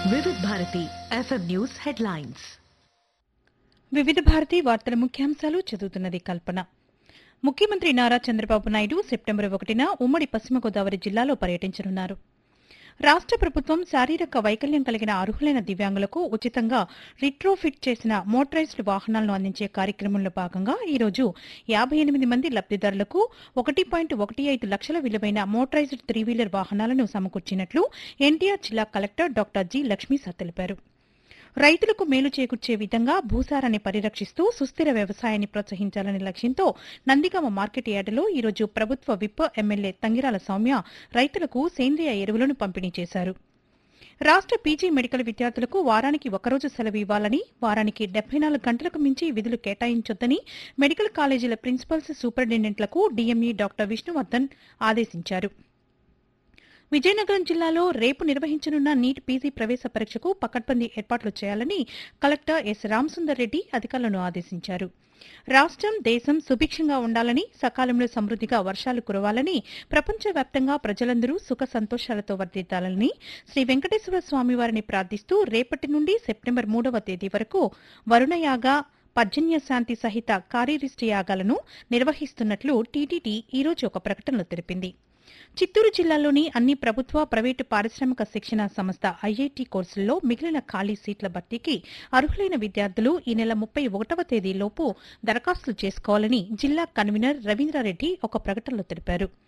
వివిధ Bharati FM news headlines వివిధ భారతి వార్తల ముఖ్యాంశాలు చదువుతున్నది కల్పన ముఖ్యమంత్రి నారా చంద్రబాబు నాయుడు సెప్టెంబర్ ఒకటిన ఉమ్మడి పశ్చిమ గోదావరి జిల్లాలో పర్యటించనున్నారు రాష్ట ప్రభుత్వం శారీరక వైకల్యం కలిగిన అర్హులైన దివ్యాంగులకు ఉచితంగా రిట్రోఫిట్ చేసిన మోటరైజ్డ్ వాహనాలను అందించే కార్యక్రమంలో భాగంగా ఈ రోజు యాభై ఎనిమిది మంది లబ్దిదారులకు ఒకటి పాయింట్ ఒకటి ఐదు లక్షల విలువైన మోటరైజ్డ్ త్రీ వీలర్ వాహనాలను సమకూర్చినట్లు ఎన్టీఆర్ జిల్లా కలెక్టర్ డాక్టర్ జి లక్ష్మీసా తెలిపారు రైతులకు మేలు చేకూర్చే విధంగా భూసారాన్ని పరిరక్షిస్తూ సుస్థిర వ్యవసాయాన్ని ప్రోత్సహించాలనే లక్ష్యంతో నందిగామ మార్కెట్ యార్డులో ఈరోజు ప్రభుత్వ విప్ ఎమ్మెల్యే తంగిరాల సౌమ్య రైతులకు సేంద్రియ ఎరువులను పంపిణీ చేశారు రాష్ట పీజీ మెడికల్ విద్యార్థులకు వారానికి ఒకరోజు సెలవు ఇవ్వాలని వారానికి డెబ్బై నాలుగు గంటలకు మించి విధులు కేటాయించొద్దని మెడికల్ కాలేజీల ప్రిన్సిపల్స్ సూపరింటెండెంట్లకు డీఎంఈ డాక్టర్ విష్ణువర్ధన్ ఆదేశించారు విజయనగరం జిల్లాలో రేపు నిర్వహించనున్న నీట్ పీజీ ప్రవేశ పరీక్షకు పకడ్బందీ ఏర్పాట్లు చేయాలని కలెక్టర్ ఎస్ రామసుందర్ రెడ్డి అధికారులను ఆదేశించారు రాష్ట్రం దేశం సుభిక్షంగా ఉండాలని సకాలంలో సమృద్దిగా వర్షాలు కురవాలని ప్రపంచవ్యాప్తంగా ప్రజలందరూ సుఖ సంతోషాలతో వర్ధిల్లాలని శ్రీ వెంకటేశ్వర స్వామివారిని ప్రార్థిస్తూ రేపటి నుండి సెప్టెంబర్ మూడవ తేదీ వరకు వరుణయాగ పర్జన్య శాంతి సహిత కార్యరిష్టి యాగాలను నిర్వహిస్తున్నట్లు టీటీడీ ఈరోజు ఒక ప్రకటనలో తెలిపింది చిత్తూరు జిల్లాలోని అన్ని ప్రభుత్వ ప్రైవేటు పారిశ్రామిక శిక్షణ సంస్థ ఐఐటి కోర్సుల్లో మిగిలిన ఖాళీ సీట్ల భర్తీకి అర్హులైన విద్యార్థులు ఈ నెల ముప్పై ఒకటవ తేదీలోపు దరఖాస్తులు చేసుకోవాలని జిల్లా కన్వీనర్ రవీంద్రారెడ్డి ఒక ప్రకటనలో తెలిపారు